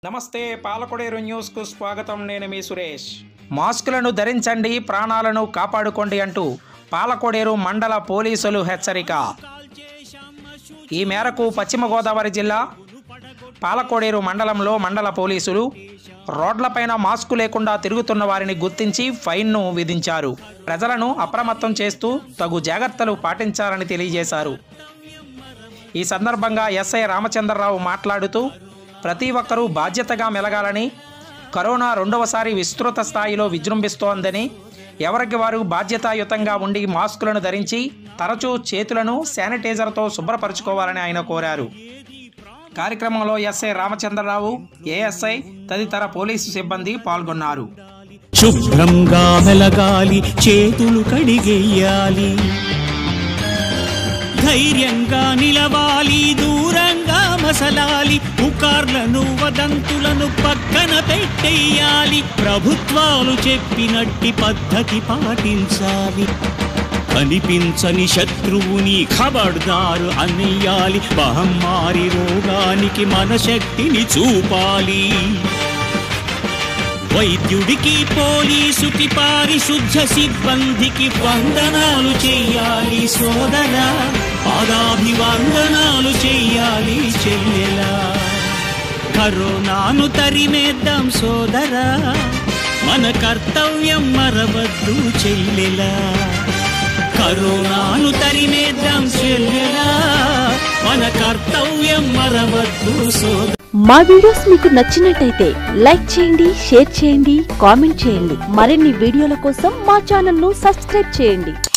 నమస్తే పాలకొడేరు న్యూస్కు స్వాగతం నేను మీ సురేష్ మాస్కులను ధరించండి ప్రాణాలను కాపాడుకోండి అంటూ పాలకొడేరు మండల పోలీసులు హెచ్చరిక ఈ మేరకు పశ్చిమ గోదావరి జిల్లా పాలకోడేరు మండలంలో మండల పోలీసులు రోడ్లపైన మాస్కు లేకుండా తిరుగుతున్న వారిని గుర్తించి ఫైన్ను విధించారు ప్రజలను అప్రమత్తం చేస్తూ తగు జాగ్రత్తలు పాటించాలని తెలియజేశారు ఈ సందర్భంగా ఎస్ఐ రామచంద్రరావు మాట్లాడుతూ ప్రతి ఒక్కరూ బాధ్యతగా మెలగాలని కరోనా రెండవసారి విస్తృత స్థాయిలో విజృంభిస్తోందని ఎవరికి వారు బాధ్యతాయుతంగా ఉండి మాస్కులను ధరించి తరచూ చేతులను శానిటైజర్తో శుభ్రపరచుకోవాలని ఆయన కోరారు కార్యక్రమంలో ఎస్ఐ రామచంద్రరావు ఏఎస్ఐ తదితర పోలీసు సిబ్బంది పాల్గొన్నారు శుభ్రంగా మెలగాలి చేతులు కడిగేయాలి ధైర్యంగా నిలవాలి దూరంగా మసలాలి పుకార్లను వదంతులను పక్కన పెట్టేయాలి ప్రభుత్వాలు చెప్పినట్టి పద్ధతి పాటించాలి కనిపించని శత్రువుని ఖబర్దారు అనేయాలి మహమ్మారి రోగానికి మన శక్తిని చూపాలి వైద్యుడికి పోలీసుకి పారిశుద్ధ సిబ్బందికి వందనాలు చెయ్యాలి సోదరా పాదాభివందనాలు చెయ్యాలి చెల్లెలా కరోనాను తరిమేద్దాం సోదరా మన కర్తవ్యం మరవద్దు చెల్లెలా కరోనాను తరిమేద్దాం చెల్లెలా మన కర్తవ్యం మరవద్దు సోదరా మా వీడియోస్ మీకు నచ్చినట్టయితే లైక్ చేయండి షేర్ చేయండి కామెంట్ చేయండి మరిన్ని వీడియోల కోసం మా ఛానల్ ను సబ్స్క్రైబ్ చేయండి